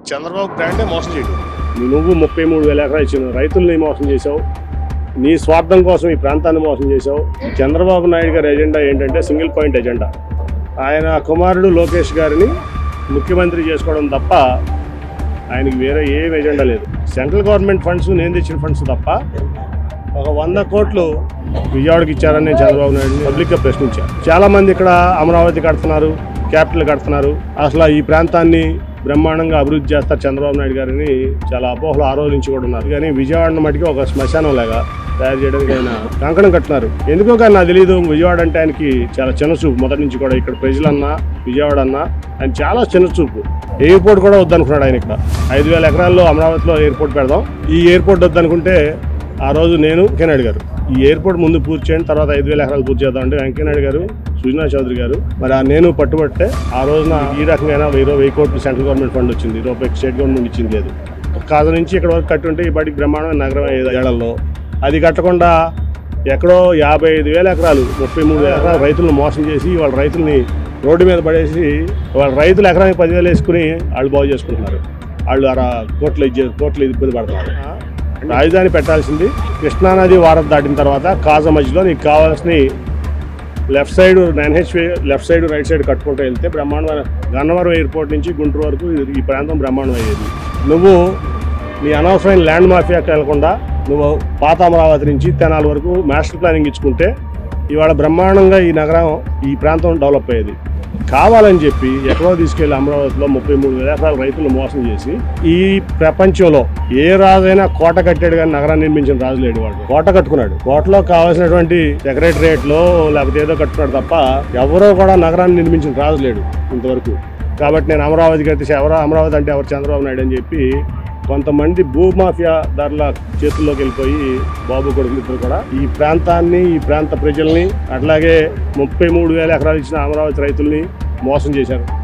చంద్రబాబు బ్రాండే మోసం చేయడం నువ్వు ముప్పై మూడు వేల ఎకరాలు ఇచ్చిన రైతుల్ని మోసం చేశావు నీ స్వార్థం కోసం ఈ ప్రాంతాన్ని మోసం చేశావు చంద్రబాబు నాయుడు గారి ఎజెండా ఏంటంటే సింగిల్ పాయింట్ ఎజెండా ఆయన కుమారుడు లోకేష్ గారిని ముఖ్యమంత్రి చేసుకోవడం తప్ప ఆయనకి వేరే ఏం ఎజెండా లేదు సెంట్రల్ గవర్నమెంట్ ఫండ్స్ నేను తెచ్చిన ఫండ్స్ తప్ప ఒక వంద కోట్లు విజయవాడకి ఇచ్చారని నేను చంద్రబాబు నాయుడు పబ్లిక్గా ప్రశ్నించాను చాలా మంది ఇక్కడ అమరావతి కడుతున్నారు క్యాపిటల్ కడుతున్నారు అసలు ఈ ప్రాంతాన్ని బ్రహ్మాండంగా అభివృద్ధి చేస్తారు చంద్రబాబు నాయుడు గారిని చాలా అపోహలు ఆ రోజు నుంచి కూడా ఉన్నారు కానీ విజయవాడను మటుకి ఒక శ్మశానం లాగా తయారు చేయడానికి ఆయన కంకణం కట్టున్నారు ఎందుకో కానీ నాకు తెలియదు విజయవాడ అంటే ఆయనకి చాలా చిన్న చూపు మొదటి నుంచి కూడా ఇక్కడ ప్రజలన్నా విజయవాడ అన్నా ఆయన చాలా చిన్న చూపు ఎయిర్పోర్ట్ కూడా వద్దనుకున్నాడు ఆయన ఇక్కడ ఐదు వేల ఎకరాల్లో అమరావతిలో ఎయిర్పోర్ట్ పెడదాం ఈ ఎయిర్పోర్ట్ వద్దనుకుంటే ఆ రోజు నేను వెంకయ్యనాయుడు గారు ఈ ఎయిర్పోర్ట్ ముందు పూర్తి చేయండి తర్వాత ఐదు వేల ఎకరాలు పూర్తి చేద్దాం అంటే వెంకయ్యనాయుడు గారు సుజనా చౌదరి గారు మరి ఆ నేను పట్టుబట్టే ఆ రోజున ఈ రకంగా వెయ్యి వెయ్యి కోట్లు సెంట్రల్ గవర్నమెంట్ ఫండ్ వచ్చింది రూపాయి స్టేట్ గవర్నమెంట్ ఇచ్చింది అది కాజ నుంచి ఇక్కడ వరకు కట్టుంటే ఈ బడికి బ్రహ్మాండమైన నగరం అయ్యేది ఏళ్లలో అది కట్టకుండా ఎక్కడో యాభై ఐదు వేల ఎకరాలు ముప్పై మూడు వేల ఎకరాలు రైతులను మోసం చేసి వాళ్ళ రైతుల్ని రోడ్డు మీద పడేసి వాళ్ళ రైతులు ఎకరానికి పదివేలు వేసుకుని వాళ్ళు బాగు చేసుకుంటున్నారు వాళ్ళు అర కోట్లు ఇచ్చే కోట్లు ఇబ్బంది పడుతున్నారు రాజధాని పెట్టాల్సింది కృష్ణానది వారం దాటిన తర్వాత కాజ మధ్యలో నీకు కావాల్సిన left side nine highway left side right side కట్టుకుంటూ వెళ్తే బ్రహ్మాండమైన గన్నవరం ఎయిర్పోర్ట్ నుంచి గుంటూరు వరకు ఇది- ఈ ప్రాంతం బ్రహ్మాండం అయ్యేది నువ్వు నీ అనవసరమైన ల్యాండ్ మాఫియాకి వెళ్లకుండా నువ్వు పాత అమరావతి నుంచి తెనాలి వరకు మాస్టర్ ప్లానింగ్ ఇచ్చుకుంటే ఇవాళ బ్రహ్మాండంగా ఈ నగరం ఈ ప్రాంతం డెవలప్ అయ్యేది కావాలని చెప్పి ఎక్కడో తీసుకెళ్లి అమరావతిలో ముప్పై మూడు వేల ఎకరాల రైతులు మోసం చేసి ఈ ప్రపంచంలో ఏ రాజైనా కోట కట్టాడు కానీ నగరాన్ని నిర్మించిన రాజు లేడు వాడు కోట కట్టుకున్నాడు కోటలో కావాల్సినటువంటి సెక్రటరియట్ లో లేకపోతే ఏదో కట్టుకున్నాడు తప్ప ఎవరో కూడా నగరాన్ని నిర్మించిన రాజు లేడు ఇంతవరకు కాబట్టి నేను అమరావతికి అయితే ఎవరో అమరావతి అంటే ఎవరు చంద్రబాబు నాయుడు అని చెప్పి కొంతమంది భూమాఫియా ధరల చేతుల్లోకి వెళ్ళిపోయి బాబు కొడుకులు ఇద్దరు కూడా ఈ ప్రాంతాన్ని ఈ ప్రాంత ప్రజల్ని అట్లాగే ముప్పై మూడు వేల ఎకరాలు ఇచ్చిన అమరావతి రైతుల్ని మోసం చేశారు